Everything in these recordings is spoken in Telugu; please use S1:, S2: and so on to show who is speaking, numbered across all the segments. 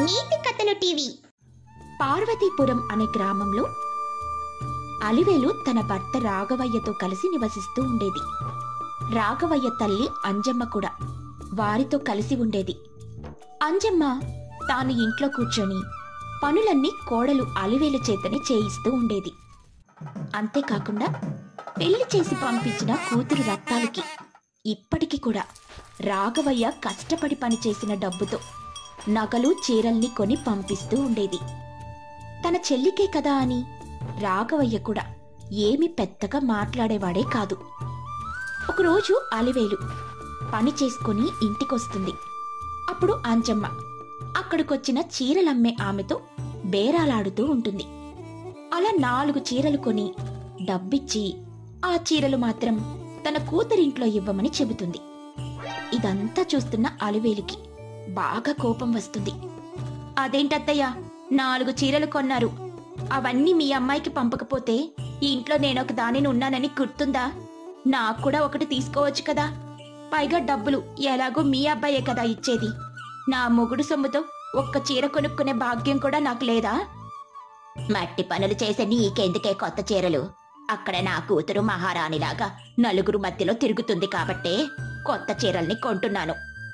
S1: నీతి కథలు టీవీ
S2: పార్వతీపురం అనే గ్రామంలో అలివేలు తన భర్త రాఘవయ్యతో కలిసి నివసిస్తూ ఉండేది రాఘవయ్య తల్లి అంజమ్మ కూడా వారితో కలిసి ఉండేది అంజమ్మ తాను ఇంట్లో కూర్చొని పనులన్నీ కోడలు అలివేలు చేతనే చేయిస్తూ ఉండేది అంతేకాకుండా పెళ్లి చేసి పంపించిన కూతురు రత్తాలకి ఇప్పటికీ కూడా రాఘవయ్య కష్టపడి పనిచేసిన డబ్బుతో నగలు చీరల్ని కొని పంపిస్తూ ఉండేది తన చెల్లికే కదా అని రాఘవయ్య కూడా ఏమి పెద్దగా మాట్లాడేవాడే కాదు ఒకరోజు అలివేలు పని చేసుకుని ఇంటికొస్తుంది అప్పుడు అంజమ్మ అక్కడికొచ్చిన చీరలమ్మే ఆమెతో బేరాలాడుతూ ఉంటుంది అలా నాలుగు చీరలు కొని డబ్బిచ్చి ఆ చీరలు మాత్రం తన కూతురింట్లో ఇవ్వమని చెబుతుంది ఇదంతా చూస్తున్న అలివేలికి బాగా కోపం వస్తుంది అదేంటత్తయ్య నాలుగు చీరలు కొన్నారు అవన్నీ మీ అమ్మాయికి పంపకపోతే ఈ ఇంట్లో నేనొక దానిని ఉన్నానని గుర్తుందా నాకు కూడా ఒకటి తీసుకోవచ్చు కదా పైగా డబ్బులు ఎలాగో మీ అబ్బాయే కదా ఇచ్చేది నా మొగుడు సొమ్ముతో ఒక్క చీర కొనుక్కునే భాగ్యం కూడా నాకు లేదా మట్టి పనులు చేసే నీకెందుకే కొత్త చీరలు అక్కడ నా కూతురు మహారాణిలాగా నలుగురు మధ్యలో తిరుగుతుంది కాబట్టే కొత్త చీరల్ని కొంటున్నాను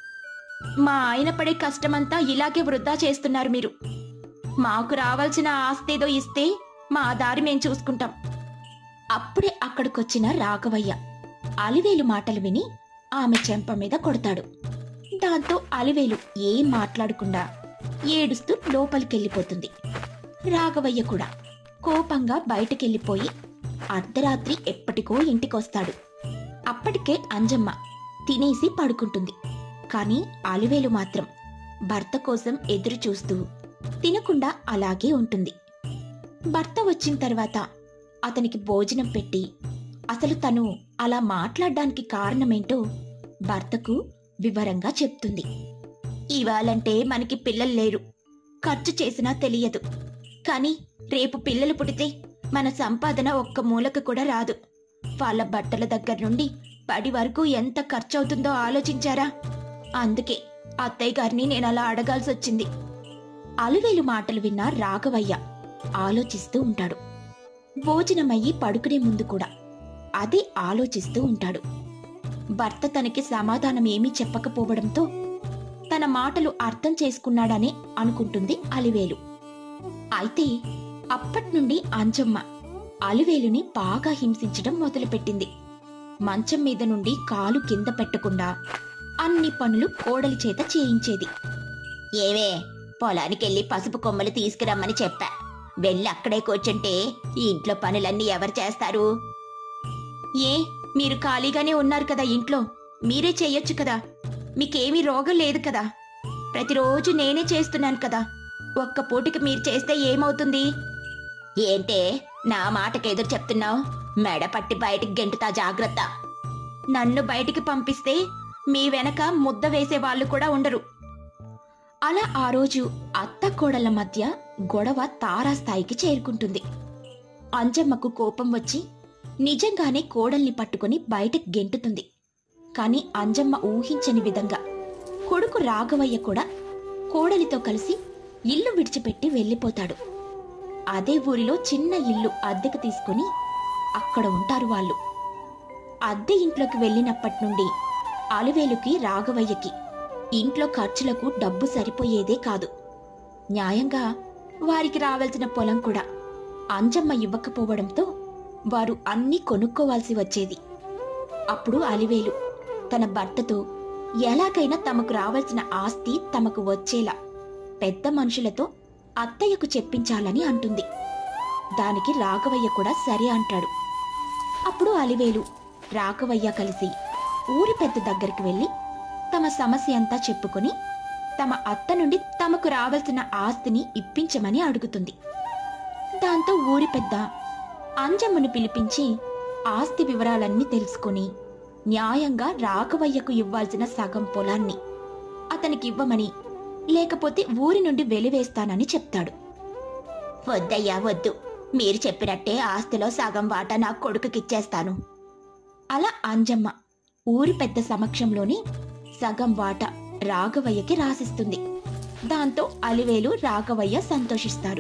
S2: మా ఆయన పడే కష్టమంతా ఇలాగే వృధా చేస్తున్నారు మీరు మాకు రావాల్సిన ఆస్తేదో ఇస్తే మా దారి మేం చూసుకుంటాం అప్పుడే అక్కడికొచ్చిన రాఘవయ్య అలివేలు మాటలు విని ఆమె చెంప మీద కొడతాడు దాంతో అలివేలు ఏం మాట్లాడకుండా ఏడుస్తూ లోపలికెళ్ళిపోతుంది రాఘవయ్య కూడా కోపంగా బయటకెళ్ళిపోయి అర్ధరాత్రి ఎప్పటికో ఇంటికొస్తాడు అప్పటికే అంజమ్మ తినేసి పడుకుంటుంది కాని అలివేలు మాత్రం భర్త కోసం ఎదురు చూస్తూ తినకుండా అలాగే ఉంటుంది భర్త వచ్చిన తర్వాత అతనికి భోజనం పెట్టి అసలు తను అలా మాట్లాడడానికి కారణమేంటో భర్తకు వివరంగా చెప్తుంది ఇవాళంటే మనకి పిల్లలు లేరు ఖర్చు చేసినా తెలియదు కానీ రేపు పిల్లలు పుడితే మన సంపాదన ఒక్క మూలకు కూడా రాదు వాళ్ళ బట్టల దగ్గర నుండి పడి వరకు ఎంత ఖర్చు అవుతుందో ఆలోచించారా అందుకే అత్తయ్య గారిని నేను అలా అడగాల్సి వచ్చింది అలివేలు మాటలు విన్న రాఘవయ్య ఆలోచిస్తూ ఉంటాడు భోజనమయ్యి పడుకునే ముందు కూడా అదే ఆలోచిస్తూ ఉంటాడు భర్త తనకి సమాధానం ఏమీ చెప్పకపోవడంతో తన మాటలు అర్థం చేసుకున్నాడని అనుకుంటుంది అలివేలు అయితే అప్పట్నుండి అంజమ్మ అలివేలుని బాగా హింసించడం మొదలుపెట్టింది మంచం మీద నుండి కాలు కింద పెట్టకుండా అన్ని పనులు కోడలి చేత చేయించేది ఏవే పొలానికెళ్ళి పసుపు కొమ్మలు తీసుకురమ్మని చెప్పా వెళ్ళి అక్కడే కూర్చుంటే ఈ ఇంట్లో పనులన్నీ ఎవరు చేస్తారు ఏ మీరు ఖాళీగానే ఉన్నారు కదా ఇంట్లో మీరే చెయ్యొచ్చు కదా మీకేమీ రోగం లేదు కదా ప్రతిరోజు నేనే చేస్తున్నాను కదా ఒక్క పూటకి మీరు చేస్తే ఏమవుతుంది ఏంటే నా మాటకి ఎదురు చెప్తున్నావు మెడ పట్టి బయటికి గెంటుతా జాగ్రత్త నన్ను బయటికి పంపిస్తే మీ వెనక ముద్ద వేసే వాళ్ళు కూడా ఉండరు అలా ఆ రోజు అత్త కోడళ్ల మధ్య గొడవ తారాస్థాయికి చేరుకుంటుంది అంజమ్మకు కోపం వచ్చి నిజంగానే కోడల్ని పట్టుకుని బయటకు గెంటుతుంది కాని అంజమ్మ ఊహించని విధంగా కొడుకు రాఘవయ్య కూడా కోడలితో కలిసి ఇల్లు విడిచిపెట్టి వెళ్ళిపోతాడు అదే ఊరిలో చిన్న ఇల్లు అద్దెకు తీసుకుని అక్కడ ఉంటారు వాళ్ళు అద్దె ఇంట్లోకి వెళ్ళినప్పటి నుండి అలివేలుకి రాఘవయ్యకి ఇంట్లో ఖర్చులకు డబ్బు సరిపోయేదే కాదు న్యాయంగా వారికి రావాల్సిన పొలం కూడా అంజమ్మ ఇవ్వకపోవడంతో వారు అన్నీ కొనుక్కోవాల్సి వచ్చేది అప్పుడు అలివేలు తన భర్తతో ఎలాగైనా తమకు రావాల్సిన ఆస్తి తమకు వచ్చేలా పెద్ద మనుషులతో అత్తయ్యకు చెప్పించాలని అంటుంది దానికి రాఘవయ్య కూడా సరే అంటాడు అప్పుడు అలివేలు రాఘవయ్య కలిసి ఊరి పెద్ద దగ్గరికి వెళ్ళి తమ సమస్య అంతా చెప్పుకొని తమ అత్త నుండి తమకు రావాల్సిన ఆస్తిని ఇప్పించమని అడుగుతుంది దాంతో ఊరి పెద్ద అంజమ్మను పిలిపించి ఆస్తి వివరాలన్నీ తెలుసుకుని న్యాయంగా రాఘవయ్యకు ఇవ్వాల్సిన సగం పొలాన్ని అతనికి ఇవ్వమని లేకపోతే ఊరి నుండి వెలివేస్తానని చెప్తాడు వద్దయ్యా వద్దు మీరు చెప్పినట్టే ఆస్తిలో సగం వాటా నా కొడుకుకిచ్చేస్తాను అలా అంజమ్మ ఊరి పెద్ద సమక్షంలోనే సగం వాటా రాఘవయ్యకి రాసిస్తుంది దాంతో అలివేలు రాఘవయ్య సంతోషిస్తాడు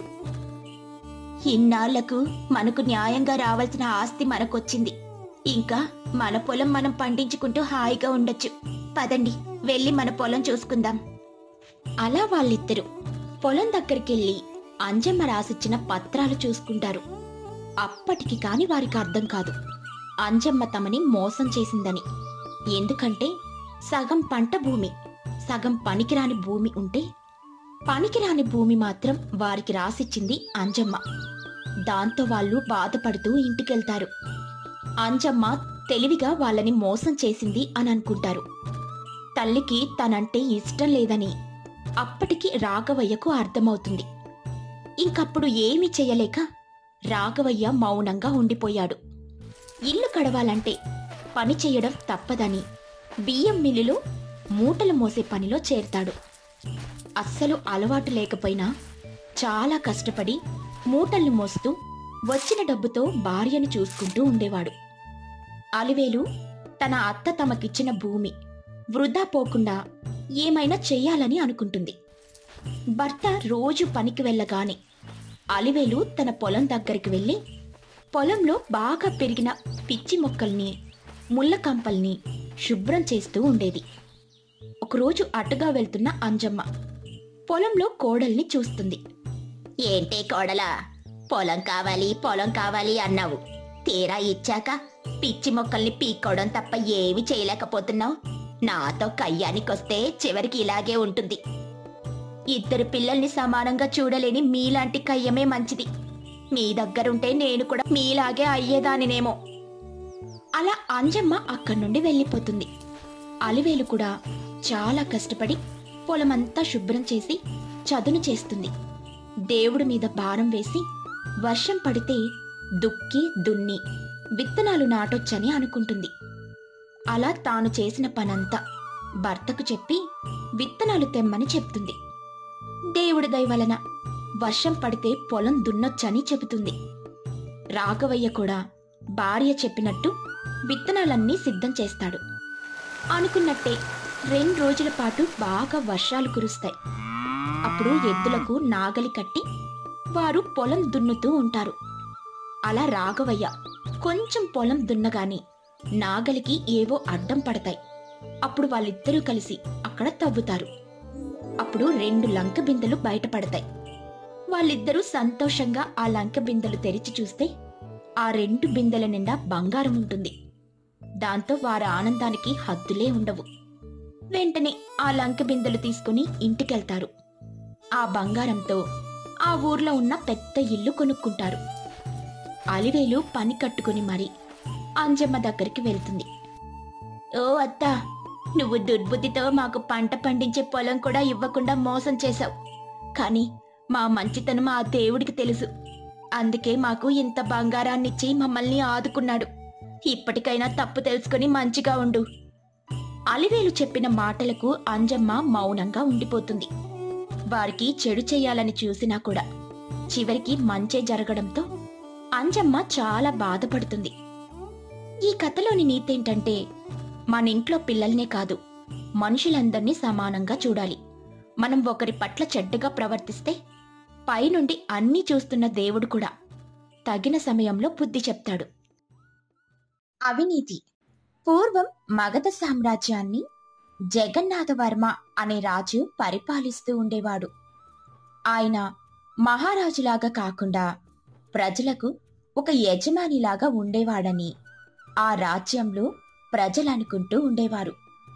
S2: ఇన్నాళ్లకు మనకు న్యాయంగా రావాల్సిన ఆస్తి మనకొచ్చింది ఇంకా మన పొలం మనం పండించుకుంటూ హాయిగా ఉండొచ్చు పదండి వెళ్ళి మన పొలం చూసుకుందాం అలా వాళ్ళిద్దరూ పొలం దగ్గరికెళ్ళి అంజమ్మ రాసిచ్చిన పత్రాలు చూసుకుంటారు అప్పటికి కాని వారికి అర్థం కాదు అంజమ్మ తమని మోసం చేసిందని ఎందుకంటే సగం పంట భూమి సగం పనికిరాని భూమి ఉంటే పనికిరాని భూమి మాత్రం వారికి రాసిచ్చింది అంజమ్మ దాంతో వాళ్ళు బాధపడుతూ ఇంటికెళ్తారు అంజమ్మ తెలివిగా వాళ్ళని మోసం చేసింది అని అనుకుంటారు తల్లికి తనంటే ఇష్టం లేదని అప్పటికి రాఘవయ్యకు అర్థమవుతుంది ఇంకప్పుడు ఏమీ చెయ్యలేక రాఘవయ్య మౌనంగా ఉండిపోయాడు ఇల్లు కడవాలంటే పని చేయడం తప్పదని బియ్యం మిల్లులో మూటలు మోసే పనిలో చేరతాడు అస్సలు అలవాటు లేకపోయినా చాలా కష్టపడి మూటల్ని మోస్తూ వచ్చిన డబ్బుతో భార్యను చూసుకుంటూ ఉండేవాడు అలివేలు తన అత్త తమకిచ్చిన భూమి వృధా పోకుండా ఏమైనా చెయ్యాలని అనుకుంటుంది భర్త రోజు పనికి వెళ్ళగానే అలివేలు తన పొలం దగ్గరికి వెళ్ళి పొలంలో బాగా పెరిగిన పిచ్చి మొక్కల్ని ముళ్ళ కంపల్ని శుభ్రం చేస్తూ ఉండేది ఒకరోజు అటుగా వెళ్తున్న అంజమ్మ పొలంలో కోడల్ని చూస్తుంది ఏంటే కోడలా పొలం కావాలి పొలం కావాలి అన్నావు తీరా ఇచ్చాక పిచ్చి మొక్కల్ని పీక్కోవడం తప్ప ఏమి చేయలేకపోతున్నావు నాతో కయ్యానికొస్తే చివరికి ఇలాగే ఉంటుంది ఇద్దరు పిల్లల్ని సమానంగా చూడలేని మీలాంటి కయ్యమే మంచిది మీ దగ్గరుంటే నేను కూడా మీలాగే అయ్యేదానినేమో అలా అంజమ్మ అక్కడి నుండి వెళ్ళిపోతుంది అలివేలు కూడా చాలా కష్టపడి పొలమంతా శుభ్రం చేసి చదును చేస్తుంది దేవుడి మీద భారం వేసి వర్షం పడితే దుక్కి దున్ని విత్తనాలు నాటొచ్చని అనుకుంటుంది అలా తాను చేసిన పనంతా భర్తకు చెప్పి విత్తనాలు తెమ్మని చెప్తుంది దేవుడి దయ వలన వర్షం పడితే పొలం దున్నొచ్చని చెబుతుంది రాఘవయ్య కూడా భార్య చెప్పినట్టు విత్తనాలన్నీ సిద్ధం చేస్తాడు అనుకున్నట్టే రెండు రోజుల పాటు బాగా వర్షాలు కురుస్తాయి అప్పుడు ఎద్దులకు నాగలి కట్టి వారు పొలం దున్నుతూ ఉంటారు అలా రాఘవయ్య కొంచెం పొలం దున్నగాని నాగలికి ఏవో అడ్డం పడతాయి అప్పుడు వాళ్ళిద్దరూ కలిసి అక్కడ తవ్వుతారు అప్పుడు రెండు లంక బిందెలు బయటపడతాయి వాళ్ళిద్దరూ సంతోషంగా ఆ లంక బిందెలు తెరిచి చూస్తే ఆ రెండు బిందెల నిండా బంగారం ఉంటుంది దాంతో వారి ఆనందానికి హద్దులే ఉండవు వెంటనే ఆ లంక బిందెలు తీసుకుని ఇంటికెళ్తారు ఆ బంగారంతో ఆ ఊర్లో ఉన్న పెద్ద ఇల్లు కొనుక్కుంటారు అలివేలు పని కట్టుకుని మరి అంజమ్మ దగ్గరికి వెళ్తుంది ఓ అత్తా నువ్వు దుర్బుద్ధితో మాకు పంట పండించే పొలం కూడా ఇవ్వకుండా మోసం చేశావు కానీ మా మంచితనం ఆ దేవుడికి తెలుసు అందుకే మాకు ఇంత బంగారాన్నిచ్చి మమ్మల్ని ఆదుకున్నాడు ఇప్పటికైనా తప్పు తెలుసుకుని మంచిగా ఉండు అలివేలు చెప్పిన మాటలకు అంజమ్మ మౌనంగా ఉండిపోతుంది వారికి చెడు చేయాలని చూసినా కూడా చివరికి మంచే జరగడంతో అంజమ్మ చాలా బాధపడుతుంది ఈ కథలోని నీతేంటంటే మన ఇంట్లో పిల్లల్నే కాదు మనుషులందర్నీ సమానంగా చూడాలి మనం ఒకరి పట్ల చెడ్డగా ప్రవర్తిస్తే పైనుండి అన్నీ చూస్తున్న దేవుడు కూడా తగిన సమయంలో బుద్ధి చెప్తాడు అవినీతి పూర్వం మగధ సామ్రాజ్యాన్ని జగన్నాథవర్మ అనే రాజు పరిపాలిస్తూ ఉండేవాడు ఆయన మహారాజులాగా కాకుండా ప్రజలకు ఒక యజమానిలాగా ఉండేవాడని ఆ రాజ్యంలో ప్రజలనుకుంటూ ఉండేవారు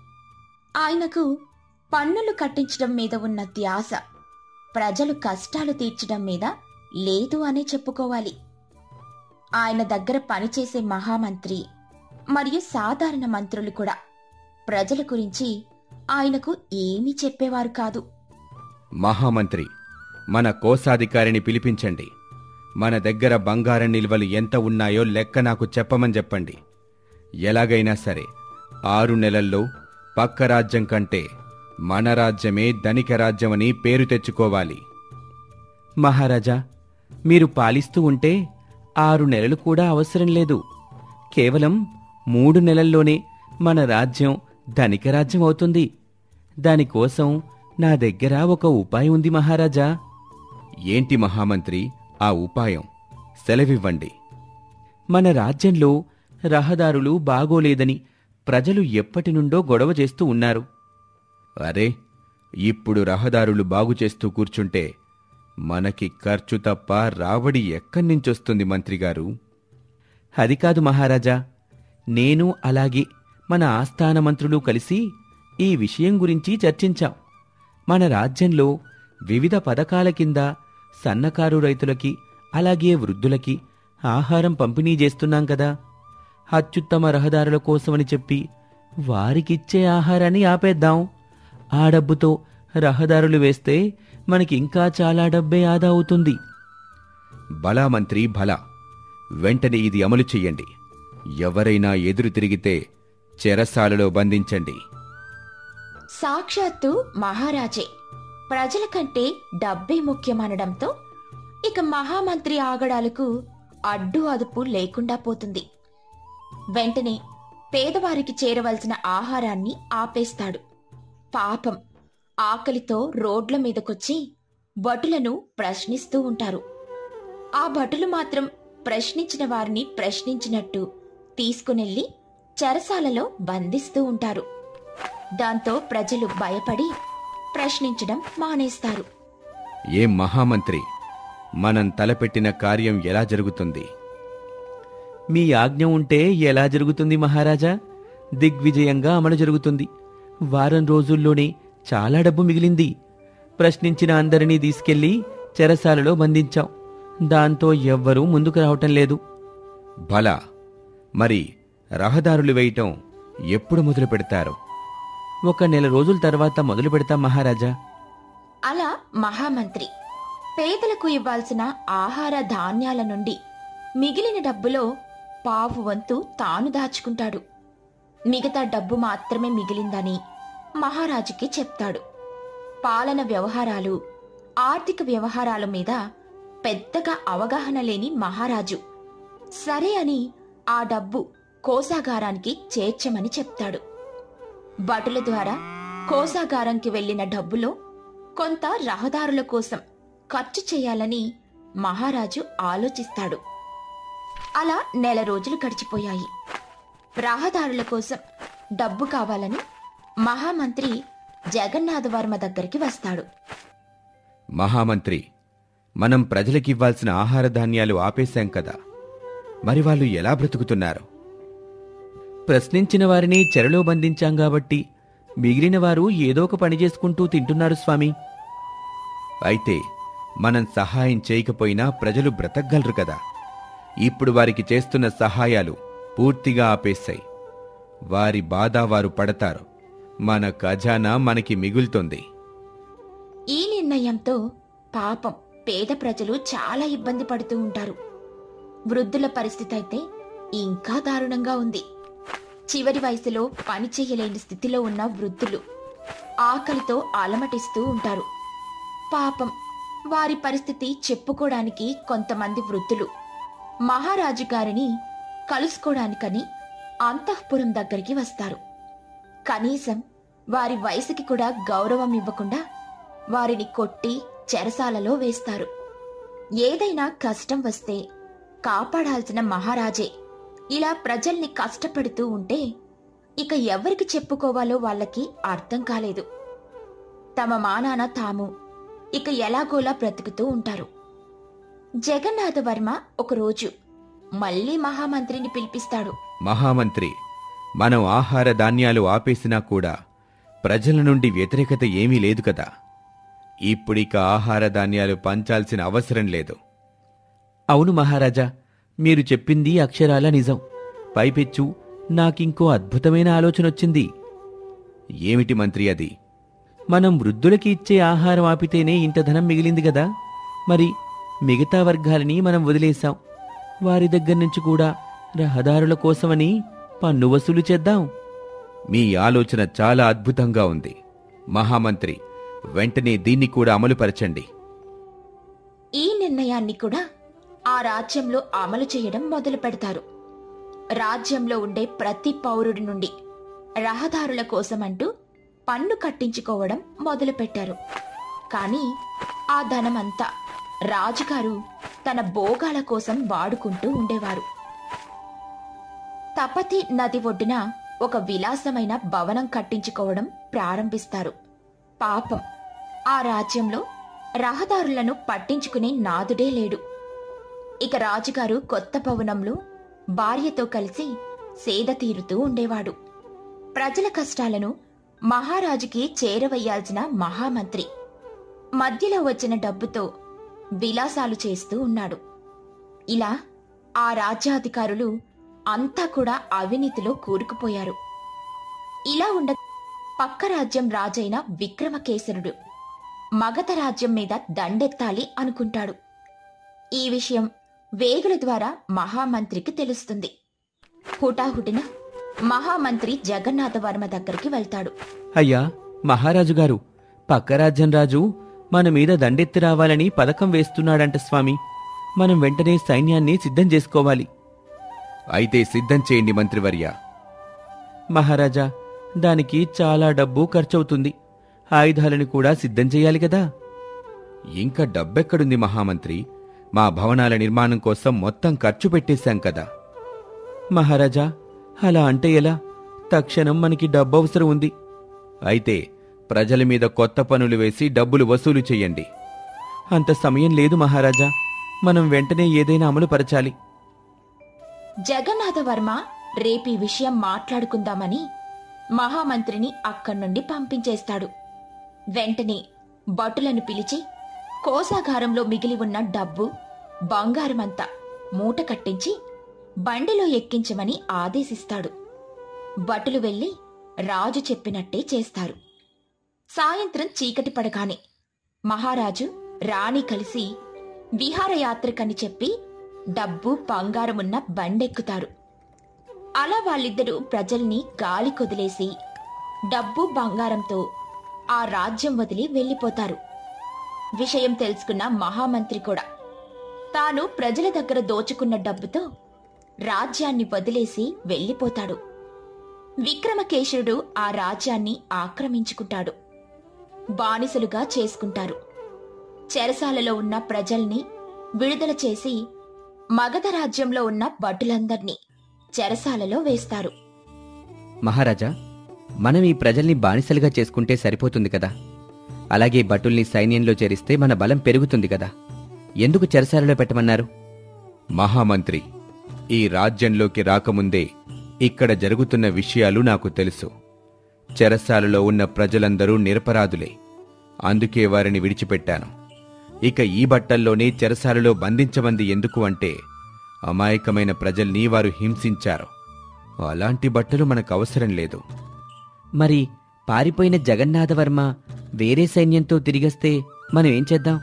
S2: ఆయనకు పన్నులు కట్టించడం మీద ఉన్న ధ్యాస ప్రజలు కష్టాలు తీర్చడం మీద లేదు అనే చెప్పుకోవాలి ఆయన దగ్గర పనిచేసే మహామంత్రి మరియు సాధారణ మంత్రులు కూడా ప్రజల గురించి ఆయనకు ఏమీ చెప్పేవారు కాదు
S1: మహామంత్రి మన కోశాధికారిని పిలిపించండి మన దగ్గర బంగారం నిల్వలు ఎంత ఉన్నాయో లెక్క నాకు చెప్పమని చెప్పండి ఎలాగైనా సరే ఆరు నెలల్లో పక్క రాజ్యం కంటే మన రాజ్యమే ధనిక రాజ్యమని పేరు తెచ్చుకోవాలి మహారాజా మీరు పాలిస్తూ ఉంటే ఆరు నెలలు కూడా అవసరం లేదు కేవలం మూడు నెలల్లోనే మన రాజ్యం ధనిక రాజ్యం అవుతుంది దానికోసం నా దగ్గర ఒక ఉపాయం ఉంది మహారాజా ఏంటి మహామంత్రి ఆ ఉపాయం సెలవివ్వండి మన రాజ్యంలో రహదారులు బాగోలేదని ప్రజలు ఎప్పటి నుండో గొడవ చేస్తూ ఉన్నారు అరే ఇప్పుడు రహదారులు బాగు చేస్తూ కూర్చుంటే మనకి ఖర్చు తప్ప రాబడి ఎక్కడ్నించొస్తుంది మంత్రిగారు అది కాదు మహారాజా నేను అలాగే మన ఆస్థాన మంత్రులు కలిసి ఈ విషయం గురించి చర్చించాం మన రాజ్యంలో వివిధ పథకాల కింద సన్నకారు రైతులకి అలాగే వృద్ధులకి ఆహారం పంపిణీ చేస్తున్నాం కదా అత్యుత్తమ రహదారుల కోసమని చెప్పి వారికిచ్చే ఆహారాన్ని ఆపేద్దాం ఆ డబ్బుతో రహదారులు వేస్తే మనకింకా చాలా డబ్బే ఆదా అవుతుంది బలా మంత్రి భలా వెంటనే ఇది అమలు చెయ్యండి ఎవరైనా ఎదురు తిరిగితే చెరసాలలో బంధించండి
S2: సాక్షాత్తు మహారాజే ప్రజల కంటే డబ్బే ముఖ్యమనడంతో ఇక మహామంత్రి ఆగడాలకు అడ్డు అదుపు లేకుండా పోతుంది వెంటనే పేదవారికి చేరవలసిన ఆహారాన్ని ఆపేస్తాడు పాపం ఆకలితో రోడ్ల మీదకొచ్చి భటులను ప్రశ్నిస్తూ ఉంటారు ఆ భటులు మాత్రం ప్రశ్నించిన వారిని ప్రశ్నించినట్టు తీసుకునెళ్లి చెరసాలలో బంధిస్తూ ఉంటారు దాంతో ప్రజలు భయపడి ప్రశ్నించడం మానేస్తారు
S1: ఏం మహామంత్రి మనం తలపెట్టిన కార్యం ఎలా జరుగుతుంది మీ ఆజ్ఞ ఉంటే ఎలా జరుగుతుంది మహారాజా దిగ్విజయంగా అమలు జరుగుతుంది వారం రోజుల్లోనే చాలా డబ్బు మిగిలింది ప్రశ్నించిన అందరినీ తీసుకెళ్లి చెరసాలలో బంధించాం దాంతో ఎవ్వరూ ముందుకు రావటం లేదు భలా మరి రహదారులు వేయటం ఎప్పుడు మొదలు పెడతారు ఒక నెల రోజుల తర్వాత మొదలు పెడతాం మహారాజా
S2: అలా మహామంత్రి పేదలకు ఇవ్వాల్సిన ఆహార ధాన్యాల నుండి మిగిలిన డబ్బులో పావు వంతు తాను దాచుకుంటాడు మిగతా డబ్బు మాత్రమే మిగిలిందని మహారాజుకి చెప్తాడు పాలన వ్యవహారాలు ఆర్థిక వ్యవహారాల మీద పెద్దగా అవగాహన లేని మహారాజు సరే అని ఆ డబ్బు కోసాగారానికి చేర్చమని చెప్తాడు భటుల ద్వారా కోసాగారంకి వెళ్లిన డబ్బులో కొంత రహదారుల కోసం ఖర్చు చేయాలని మహారాజు ఆలోచిస్తాడు అలా నెల రోజులు గడిచిపోయాయి రహదారుల కోసం డబ్బు కావాలని మహామంత్రి జగన్నాథవర్మ దగ్గరికి వస్తాడు
S1: మహామంత్రి మనం ప్రజలకివ్వాల్సిన ఆహార ధాన్యాలు ఆపేశాం కదా మరి వాళ్ళు ఎలా బ్రతుకుతున్నారు ప్రశ్నించిన వారిని చెరలో బంధించాం కాబట్టి మిగిలిన వారు ఏదో ఒక పని చేసుకుంటూ తింటున్నారు స్వామి అయితే మనం సహాయం చేయకపోయినా ప్రజలు బ్రతకగలరు కదా ఇప్పుడు వారికి చేస్తున్న సహాయాలు పూర్తిగా ఆపేశాయి వారి బాధ వారు పడతారు మన ఖజానా మనకి మిగులుతుంది
S2: ఈ నిర్ణయంతో పాపం పేద ప్రజలు చాలా ఇబ్బంది పడుతూ ఉంటారు వృద్ధుల పరిస్థితి అయితే ఇంకా దారుణంగా ఉంది చివరి వయసులో పని చేయలేని స్థితిలో ఉన్న వృద్ధులు ఆకలితో అలమటిస్తూ ఉంటారు పాపం వారి పరిస్థితి చెప్పుకోవడానికి కొంతమంది వృద్ధులు మహారాజు గారిని కలుసుకోవడానికని అంతఃపురం దగ్గరికి వస్తారు కనీసం వారి వయసుకి కూడా గౌరవం ఇవ్వకుండా వారిని కొట్టి చెరసాలలో వేస్తారు ఏదైనా కష్టం వస్తే కాపాడాల్సిన మహారాజే ఇలా ప్రజల్ని కష్టపెడుతూ ఉంటే ఇక ఎవరికి చెప్పుకోవాలో వాళ్ళకి అర్థం కాలేదు తమ మానాన తాము ఇక ఎలాగోలా బ్రతుకుతూ ఉంటారు జగన్నాథవర్మ ఒకరోజు మళ్ళీ మహామంత్రిని పిలిపిస్తాడు
S1: మహామంత్రి మనం ఆహార ధాన్యాలు ఆపేసినా కూడా ప్రజల నుండి వ్యతిరేకత ఏమీ లేదు కదా ఇప్పుడిక ఆహార ధాన్యాలు పంచాల్సిన అవసరం లేదు అవును మహారాజా మీరు చెప్పింది అక్షరాల నిజం పైపెచ్చు నాకింకో అద్భుతమైన ఆలోచన వచ్చింది ఏమిటి మంత్రి అది మనం వృద్ధులకి ఇచ్చే ఆహారం ఆపితేనే ఇంత ధనం మిగిలింది కదా మరి మిగతా వర్గాలని మనం వదిలేశాం వారి దగ్గర నుంచి కూడా రహదారుల కోసమని పన్ను వసూలు చేద్దాం మీ ఆలోచన చాలా అద్భుతంగా ఉంది మహామంత్రి వెంటనే దీన్ని కూడా అమలుపరచండి
S2: ఈ నిర్ణయాన్ని కూడా ఆ రాజ్యంలో అమలు చేయడం మొదలు పెడతారు రాజ్యంలో ఉండే ప్రతి పౌరుడి నుండి రహదారుల కోసమంటూ పన్ను కట్టించుకోవడం మొదలుపెట్టారు కానీ ఆ ధనమంతా రాజుగారు తన భోగాల కోసం వాడుకుంటూ ఉండేవారు తపతి నది ఒడ్డున ఒక విలాసమైన భవనం కట్టించుకోవడం ప్రారంభిస్తారు పాపం ఆ రాజ్యంలో రహదారులను పట్టించుకునే నాదుడే లేడు ఇక రాజుగారు కొత్త భవనంలో భార్యతో కలిసి సేద తీరుతూ ఉండేవాడు ప్రజల కష్టాలను మహారాజుకి చేరవయ్యాల్సిన మహామంత్రి మధ్యలో వచ్చిన డబ్బుతో విలాసాలు చేస్తూ ఉన్నాడు ఇలా ఆ రాజ్యాధికారులు అంతా కూడా అవినీతిలో కూరుకుపోయారు ఇలా ఉండ పక్క రాజ్యం రాజైన విక్రమకేసరుడు మగధ రాజ్యం మీద దండెత్తాలి అనుకుంటాడు ఈ విషయం వేగుల ద్వారా మహామంత్రికి తెలుస్తుంది హుటాహుటిన మహామంత్రి జగన్నాథవర్మ దగ్గరికి వెళ్తాడు
S1: అయ్యా మహారాజు గారు పక్క రాజ్యం రాజు మన మీద దండెత్తి రావాలని పథకం వేస్తున్నాడంట స్వామి మనం వెంటనే సైన్యాన్ని సిద్ధం చేసుకోవాలి అయితే సిద్ధం చేయండి మంత్రివర్య మహారాజా దానికి చాలా డబ్బు ఖర్చవుతుంది ఆయుధాలను కూడా సిద్ధం చేయాలి కదా ఇంకా డబ్బెక్కడుంది మహామంత్రి మా భవనాల నిర్మాణం కోసం మొత్తం ఖర్చు పెట్టేశాం కదా మహారాజా అలా అంటే ఎలా తక్షణం మనకి డబ్బు అవసరం ఉంది అయితే ప్రజల మీద కొత్త పనులు వేసి డబ్బులు వసూలు చెయ్యండి అంత సమయం లేదు మహారాజా మనం వెంటనే ఏదైనా అమలు పరచాలి
S2: జగన్నాథవర్మ రేపీ విషయం మాట్లాడుకుందామని మహామంత్రిని అక్కడి నుండి పంపించేస్తాడు వెంటనే భటులను పిలిచి కోసాగారంలో మిగిలి ఉన్న డబ్బు బంగారమంతా మూట కట్టించి బండిలో ఎక్కించమని ఆదేశిస్తాడు భటులు వెళ్లి రాజు చెప్పినట్టే చేస్తారు సాయంత్రం చీకటి పడగానే మహారాజు రాణి కలిసి విహారయాత్రకని చెప్పి డబ్బు బంగారమున్న బండెక్కుతారు అలా వాళ్ళిద్దరూ ప్రజల్ని గాలి కొదిలేసి డబ్బు బంగారంతో ఆ రాజ్యం వదిలి వెళ్ళిపోతారు విషయం తెలుసుకున్న మహామంత్రి కూడా తాను ప్రజల దగ్గర దోచుకున్న డబ్బుతో రాజ్యాన్ని వదిలేసి వెళ్ళిపోతాడు విక్రమకేశుడు ఆ రాజ్యాన్ని ఆక్రమించుకుంటాడు బానిసలుగా చేసుకుంటారు చెరసాలలో ఉన్న ప్రజల్ని విడుదల చేసి మగధ రాజ్యంలో ఉన్న భటులందర్నీ చెరసాలలో వేస్తారు
S1: మహారాజా మనం ఈ ప్రజల్ని బానిసలుగా చేసుకుంటే సరిపోతుంది కదా అలాగే భటుల్ని సైన్యంలో చేరిస్తే మన బలం పెరుగుతుంది కదా ఎందుకు చెరసాలలో పెట్టమన్నారు మహామంత్రి ఈ రాజ్యంలోకి రాకముందే ఇక్కడ జరుగుతున్న విషయాలు నాకు తెలుసు చెరసాలలో ఉన్న ప్రజలందరూ నిరపరాధులే అందుకే వారిని విడిచిపెట్టాను ఇక ఈ బట్టల్లోనే చెరసాలలో బంధించమంది ఎందుకు అంటే అమాయకమైన ప్రజల్ని వారు హింసించారు అలాంటి బట్టలు మనకు అవసరం లేదు మరి పారిపోయిన జగన్నాథవర్మ వేరే సైన్యంతో తిరిగొస్తే మనం ఏం చేద్దాం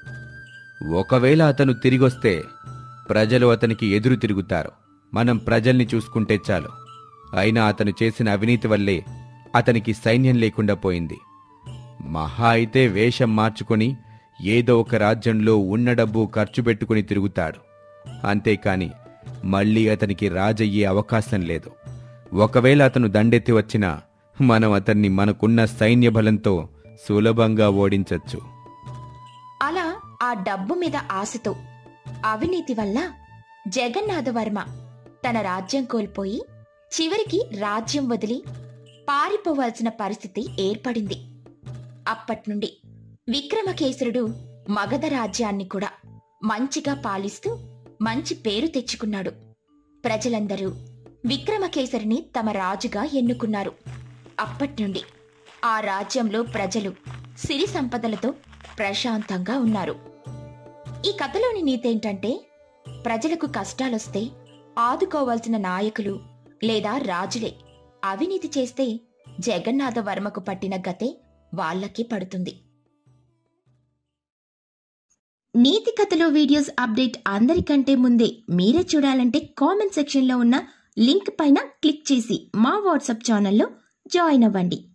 S1: ఒకవేళ అతను తిరిగొస్తే ప్రజలు అతనికి ఎదురు తిరుగుతారు మనం ప్రజల్ని చూసుకుంటే చాలు అయినా అతను చేసిన అవినీతి వల్లే అతనికి సైన్యం లేకుండా పోయింది మహా అయితే వేషం మార్చుకొని ఏదో ఒక రాజ్యంలో ఉన్న డబ్బు ఖర్చు పెట్టుకుని తిరుగుతాడు అంతేకాని మళ్ళీ అతనికి రాజయ్యే అవకాశం లేదు ఒకవేళ అతను దండెత్తి వచ్చినా మనం అతన్ని మనకున్న సైన్య బలంతో సులభంగా ఓడించొచ్చు
S2: అలా ఆ డబ్బు మీద ఆశతో అవినీతి వల్ల జగన్నాథవర్మ తన రాజ్యం కోల్పోయి చివరికి రాజ్యం వదిలి పారిపోవాల్సిన పరిస్థితి ఏర్పడింది అప్పట్నుండి విక్రమకేసరుడు మగధ రాజ్యాన్ని కూడా మంచిగా పాలిస్తూ మంచి పేరు తెచ్చుకున్నాడు ప్రజలందరూ విక్రమకేసరిని తమ రాజుగా ఎన్నుకున్నారు అప్పట్నుండి ఆ రాజ్యంలో ప్రజలు సిరి సంపదలతో ప్రశాంతంగా ఉన్నారు ఈ కథలోని నీతేంటంటే ప్రజలకు కష్టాలొస్తే ఆదుకోవాల్సిన నాయకులు లేదా రాజులే అవినీతి చేస్తే జగన్నాథ వర్మకు పట్టిన గతే వాళ్ళకి పడుతుంది నీతి కథలో వీడియోస్ అప్డేట్ అందరికంటే ముందే మీరే చూడాలంటే కామెంట్ సెక్షన్లో ఉన్న లింక్ పైన క్లిక్ చేసి మా వాట్సాప్ ఛానల్లో జాయిన్ అవ్వండి